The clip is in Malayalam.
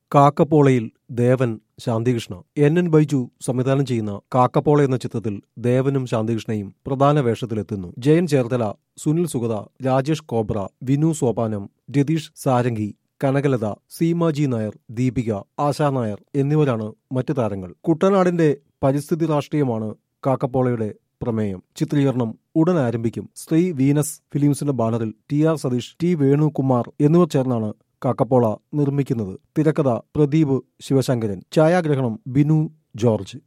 കാക്കപ്പോളയിൽ ദേവൻ ശാന്തികൃഷ്ണ എൻ എൻ ബൈജു സംവിധാനം ചെയ്യുന്ന കാക്കപ്പോള എന്ന ചിത്രത്തിൽ ദേവനും ശാന്തികൃഷ്ണയും പ്രധാന വേഷത്തിലെത്തുന്നു ജയൻ ചേർത്തല സുനിൽ സുഗത രാജേഷ് കോബ്ര വിനു സോപാനം രതീഷ് സാരംഗി കനകലത സീമാജി നായർ ദീപിക ആശാ നായർ എന്നിവരാണ് മറ്റു താരങ്ങൾ കുട്ടനാടിന്റെ പരിസ്ഥിതി രാഷ്ട്രീയമാണ് കാക്കപ്പോളയുടെ പ്രമേയം ചിത്രീകരണം ഉടൻ ആരംഭിക്കും ശ്രീ വീനസ് ഫിലിംസിന്റെ ബാനറിൽ T R Satheesh T Venukumar എന്നിവർ ചേർന്നാണ് കാക്കപ്പോള നിർമ്മിക്കുന്നത് തിരക്കഥ പ്രദീപ് ശിവശങ്കരൻ ഛായാഗ്രഹണം ബിനു ജോർജ്